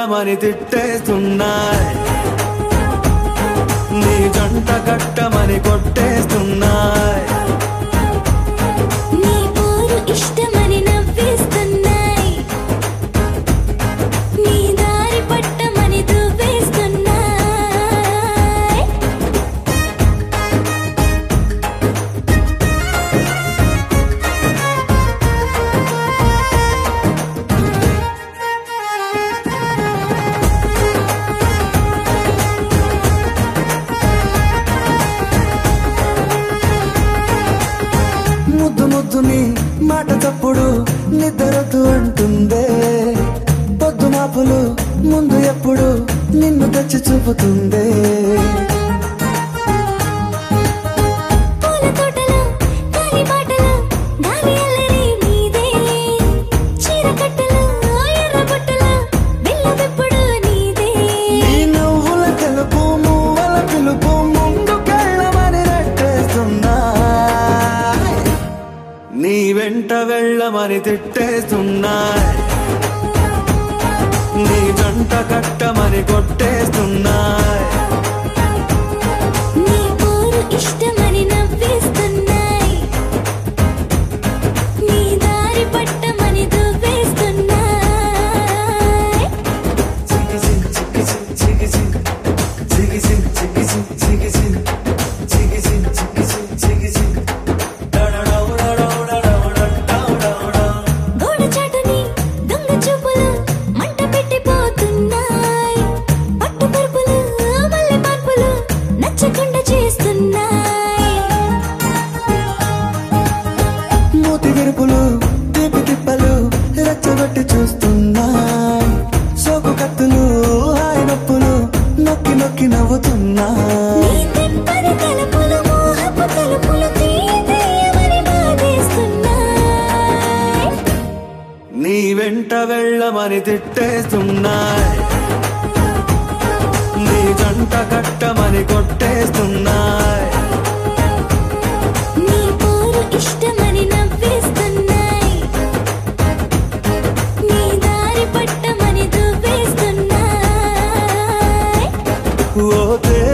వెళ్ళమని తిట్టేస్తున్నాయి నీ జంట కట్టమని కొట్టేస్తున్నాయి నీ పోరు ఇష్టమని నవ్విస్తున్నాయి నీ దారి పట్టమని దువ్వేస్తున్నాయి ముద్దు ముద్దుని మాట తప్పుడు నిద్రొద్దు అంటుందే పొద్దు మాపులు ముందు ఎప్పుడు నిన్ను తెచ్చి చూపుతుందే పూల తోటలో గాలి బాటలో గాలి అల్లరి నీదే చీర కట్టలో ఎర్ర బుట్టలో బిల్ల విప్పుడు నీదే నీ నువ్వుల తెలుపు మువ్వల పిలుపు ముందుకెళ్ళమని నెట్టేస్తున్నా నీ వెంట వెళ్ళమని తిట్టేస్తున్నాయి నీ జంట కట్టమని కొట్టేస్తున్నాయి నీ పోరు ఇష్టమని నవ్విస్తున్నాయి నీ దారి పట్టమని దువ్వేస్తున్నాయి గోడ చాటుని దొంగ చూపులు మంట పెట్టిపోతున్నాయి పట్టు పరుపులు మల్లె మార్పులు నచ్చకుండా చేస్తున్నాయి మూతి విరుపులు తీపి తిప్పలు రెచ్చగొట్టి చూస్తున్నాయి సోకు కత్తులు హాయి నొప్పులు నొక్కి నొక్కి నవ్వుతున్నాయి నీ తిప్పని తలుపులు మోహపు తలుపులు తీయమని బాధేస్తున్నాయి నీ వెంట వెళ్ళమని తిట్టేస్తున్నాయి నీ జంట కట్టమని కొట్టేస్తున్నాయి నీ పోరు ఇష్టమని నవ్విస్తున్నాయి నీ దారి పట్టమని దువ్వేస్తున్నాయి ఓ తే